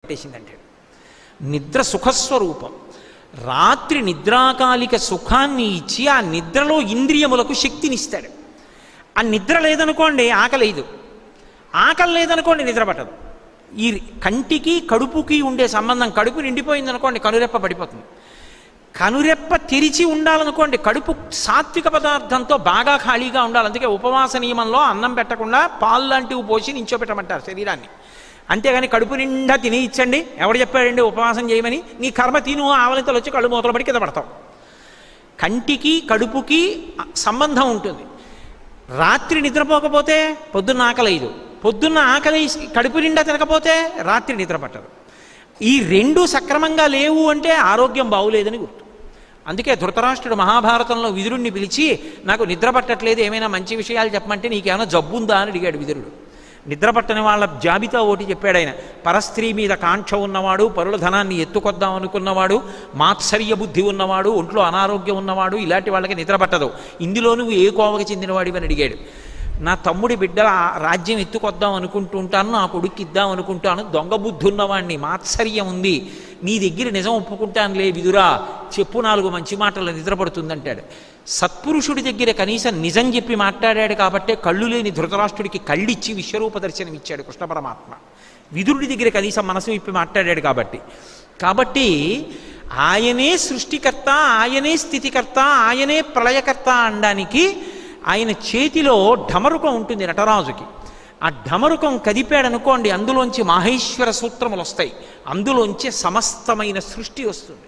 పట్టేసిందంటే నిద్ర సుఖస్వరూపం రాత్రి నిద్రాకాలిక సుఖాన్ని ఇచ్చి ఆ నిద్రలో ఇంద్రియములకు శక్తినిస్తాడు ఆ నిద్ర లేదనుకోండి ఆకలేదు ఆకలి లేదనుకోండి నిద్ర పట్టదు ఈ కంటికి కడుపుకి ఉండే సంబంధం కడుపు నిండిపోయింది అనుకోండి కనురెప్ప పడిపోతుంది కనురెప్ప తెరిచి ఉండాలనుకోండి కడుపు సాత్విక పదార్థంతో బాగా ఖాళీగా ఉండాలి అందుకే ఉపవాస నియమంలో అన్నం పెట్టకుండా పాలు లాంటివి పోసి నించోబెట్టమంటారు శరీరాన్ని అంతేగాని కడుపు నిండా తిని ఇచ్చండి ఎవడు చెప్పాడండి ఉపవాసం చేయమని నీ కర్మ తిను ఆవలింతలు వచ్చి కళ్ళు మూతలు పడి కింద పడతావు కంటికి కడుపుకి సంబంధం ఉంటుంది రాత్రి నిద్రపోకపోతే పొద్దున్న ఆకలేదు పొద్దున్న ఆకలి కడుపు నిండా తినకపోతే రాత్రి నిద్ర పట్టదు ఈ రెండు సక్రమంగా లేవు అంటే ఆరోగ్యం బాగులేదని గుర్తు అందుకే ధృతరాష్ట్రుడు మహాభారతంలో విదురుణ్ణి పిలిచి నాకు నిద్ర పట్టట్లేదు ఏమైనా మంచి విషయాలు చెప్పమంటే నీకేమైనా జబ్బుందా అని అడిగాడు విదురుడు నిద్ర పట్టని వాళ్ళ జాబితా ఒకటి చెప్పాడు ఆయన పరస్త్రీ మీద కాంక్ష ఉన్నవాడు పరుల ధనాన్ని ఎత్తుకొద్దాం అనుకున్నవాడు మాత్సర్య బుద్ధి ఉన్నవాడు ఒంట్లో అనారోగ్యం ఉన్నవాడు ఇలాంటి వాళ్ళకి నిద్ర పట్టదు ఇందులో నువ్వు ఏ కోవకి చెందినవాడివని అడిగాడు నా తమ్ముడి బిడ్డల ఆ రాజ్యం ఎత్తుకొద్దాం అనుకుంటూ ఉంటాను నా కొడుక్కి ఇద్దాం అనుకుంటాను దొంగ బుద్ధి ఉన్నవాడిని మాత్సర్యం ఉంది నీ దగ్గర నిజం ఒప్పుకుంటానులే విదురా చెప్పు నాలుగు మంచి మాటలు నిద్రపడుతుందంటాడు సత్పురుషుడి దగ్గర కనీసం నిజం చెప్పి మాట్లాడాడు కాబట్టే కళ్ళు లేని ధృతరాష్ట్రుడికి కళ్ళిచ్చి విశ్వరూప దర్శనం ఇచ్చాడు కృష్ణ పరమాత్మ విదురుడి దగ్గర కనీసం మనసు విప్పి మాట్లాడాడు కాబట్టి కాబట్టి ఆయనే సృష్టికర్త ఆయనే స్థితికర్త ఆయనే ప్రళయకర్త అనడానికి ఆయన చేతిలో ఢమరుకం ఉంటుంది నటరాజుకి ఆ ఢమరుకం కదిపాడనుకోండి అందులోంచి మాహేశ్వర సూత్రములు వస్తాయి అందులోంచి సమస్తమైన సృష్టి వస్తుంది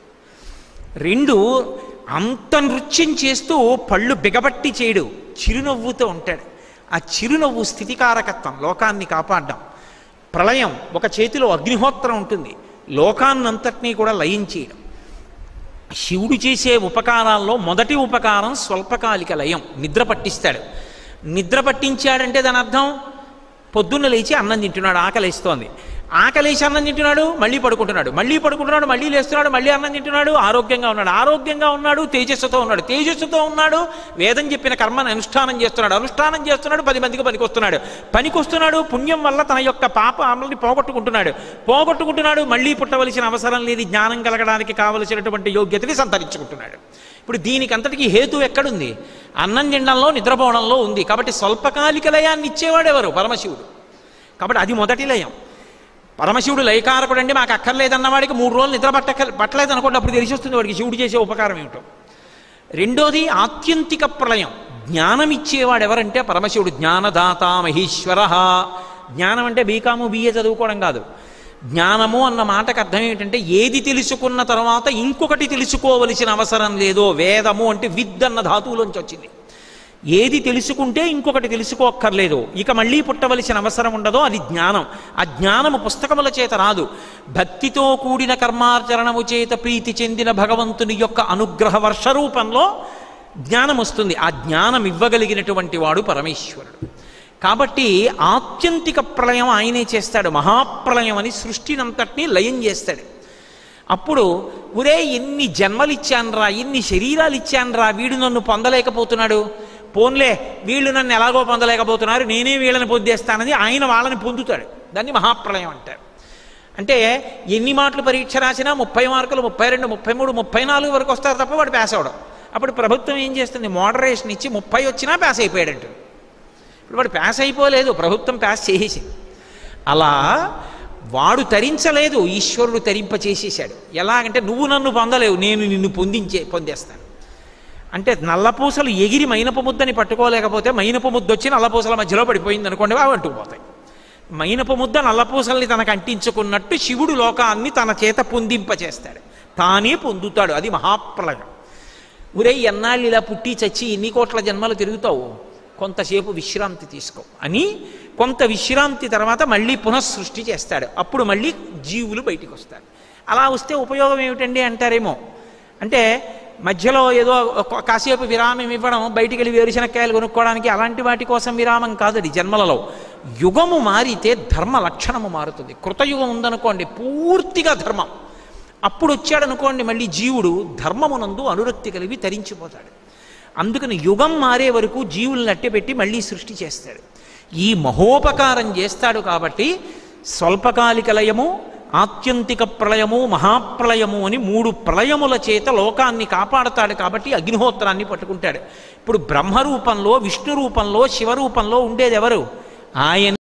రెండు అంత నృత్యం చేస్తూ పళ్ళు బిగబట్టి చేయడు చిరునవ్వుతో ఉంటాడు ఆ చిరునవ్వు స్థితికారకత్వం లోకాన్ని కాపాడడం ప్రళయం ఒక చేతిలో అగ్నిహోత్రం ఉంటుంది లోకాన్నంతటినీ కూడా లయం చేయడం శివుడు చేసే ఉపకారాల్లో మొదటి ఉపకారం స్వల్పకాలిక లయం నిద్ర పట్టిస్తాడు నిద్ర పట్టించాడంటే దాని అర్థం పొద్దున్న లేచి అన్నం తింటున్నాడు ఆకలిస్తోంది ఆకలేసి అన్నం తింటున్నాడు మళ్ళీ పడుకుంటున్నాడు మళ్ళీ పడుకుంటున్నాడు మళ్ళీ లేస్తున్నాడు మళ్ళీ అన్నం తింటున్నాడు ఆరోగ్యంగా ఉన్నాడు ఆరోగ్యంగా ఉన్నాడు తేజస్సుతో ఉన్నాడు తేజస్సుతో ఉన్నాడు వేదం చెప్పిన కర్మను అనుష్ఠానం చేస్తున్నాడు అనుష్ఠానం చేస్తున్నాడు పది మందికి పనికొస్తున్నాడు పనికొస్తున్నాడు పుణ్యం వల్ల తన యొక్క పాప అమలని పోగొట్టుకుంటున్నాడు పోగొట్టుకుంటున్నాడు మళ్ళీ పుట్టవలసిన అవసరం లేని జ్ఞానం కలగడానికి కావలసినటువంటి యోగ్యతని సంతరించుకుంటున్నాడు ఇప్పుడు దీనికి అంతటికి హేతు ఎక్కడుంది అన్నం తినడంలో నిద్రపోవడంలో ఉంది కాబట్టి స్వల్పకాలిక లయాన్ని ఇచ్చేవాడు ఎవరు పరమశివుడు కాబట్టి అది మొదటి లయం పరమశివుడు లయకారకుడు అండి మాకు అక్కర్లేదన్న వాడికి మూడు రోజులు నిద్ర పట్టక పట్టలేదు అనుకోండి అప్పుడు తెలిసి వస్తుంది వాడికి శివుడు చేసే ఉపకారం ఏమిటో రెండోది ఆత్యంతిక ప్రళయం జ్ఞానం ఇచ్చేవాడు ఎవరంటే పరమశివుడు జ్ఞానదాత మహేశ్వర జ్ఞానం అంటే బీకాము బిఏ చదువుకోవడం కాదు జ్ఞానము అన్న మాటకు అర్థం ఏమిటంటే ఏది తెలుసుకున్న తర్వాత ఇంకొకటి తెలుసుకోవలసిన అవసరం లేదో వేదము అంటే విద్ అన్న ధాతువులోంచి వచ్చింది ఏది తెలుసుకుంటే ఇంకొకటి తెలుసుకోక్కర్లేదు ఇక మళ్ళీ పుట్టవలసిన అవసరం ఉండదో అది జ్ఞానం ఆ జ్ఞానము పుస్తకముల చేత రాదు భక్తితో కూడిన కర్మాచరణము చేత ప్రీతి చెందిన భగవంతుని యొక్క అనుగ్రహ వర్ష రూపంలో జ్ఞానం వస్తుంది ఆ జ్ఞానం ఇవ్వగలిగినటువంటి వాడు పరమేశ్వరుడు కాబట్టి ఆత్యంతిక ప్రళయం ఆయనే చేస్తాడు మహాప్రళయం అని సృష్టినంతటినీ లయం చేస్తాడు అప్పుడు ఒరే ఎన్ని జన్మలు ఇచ్చానరా ఎన్ని శరీరాలు ఇచ్చానరా వీడు నన్ను పొందలేకపోతున్నాడు పోన్లే వీళ్ళు నన్ను ఎలాగో పొందలేకపోతున్నారు నేనే వీళ్ళని పొందేస్తానని ఆయన వాళ్ళని పొందుతాడు దాన్ని మహాప్రళయం అంటారు అంటే ఎన్ని మాటలు పరీక్ష రాసినా ముప్పై మార్కులు ముప్పై రెండు ముప్పై మూడు ముప్పై నాలుగు వరకు వస్తారు తప్ప వాడు పాస్ అవడం అప్పుడు ప్రభుత్వం ఏం చేస్తుంది మోడరేషన్ ఇచ్చి ముప్పై వచ్చినా పాస్ అయిపోయాడంట ఇప్పుడు వాడు పాస్ అయిపోలేదు ప్రభుత్వం పాస్ చేసేసింది అలా వాడు తరించలేదు ఈశ్వరుడు తరింప చేసేసాడు ఎలాగంటే నువ్వు నన్ను పొందలేవు నేను నిన్ను పొందించే పొందేస్తాను అంటే నల్లపూసలు ఎగిరి మైనపు ముద్దని పట్టుకోలేకపోతే మైనపు ముద్ద వచ్చి నల్లపూసల మధ్యలో పడిపోయింది అనుకోండి అవి అంటుకుపోతాయి మైనపు ముద్ద నల్లపూసల్ని తనకు అంటించుకున్నట్టు శివుడు లోకాన్ని తన చేత పొందింపచేస్తాడు తానే పొందుతాడు అది మహాప్రలయం ఒరే ఎన్నాళ్ళు ఇలా పుట్టి చచ్చి ఎన్ని కోట్ల జన్మలు తిరుగుతావు కొంతసేపు విశ్రాంతి తీసుకో అని కొంత విశ్రాంతి తర్వాత మళ్ళీ పునఃసృష్టి చేస్తాడు అప్పుడు మళ్ళీ జీవులు బయటికి వస్తారు అలా వస్తే ఉపయోగం ఏమిటండి అంటారేమో అంటే మధ్యలో ఏదో ఒక- కాసేపు విరామం ఇవ్వడం బయటికి వెళ్ళి వేరుశనక్కాయలు కొనుక్కోవడానికి అలాంటి వాటి కోసం విరామం కాదది జన్మలలో యుగము మారితే ధర్మ లక్షణము మారుతుంది కృతయుగం ఉందనుకోండి పూర్తిగా ధర్మం అప్పుడు వచ్చాడనుకోండి మళ్ళీ జీవుడు ధర్మమునందు అనురక్తి కలిగి తరించిపోతాడు అందుకని యుగం మారే వరకు జీవులను అట్టెపెట్టి మళ్ళీ సృష్టి చేస్తాడు ఈ మహోపకారం చేస్తాడు కాబట్టి స్వల్పకాలిక లయము ఆత్యంతిక ప్రళయము మహాప్రళయము అని మూడు ప్రళయముల చేత లోకాన్ని కాపాడతాడు కాబట్టి అగ్నిహోత్రాన్ని పట్టుకుంటాడు ఇప్పుడు బ్రహ్మ రూపంలో విష్ణు రూపంలో శివ రూపంలో ఉండేది ఎవరు ఆయన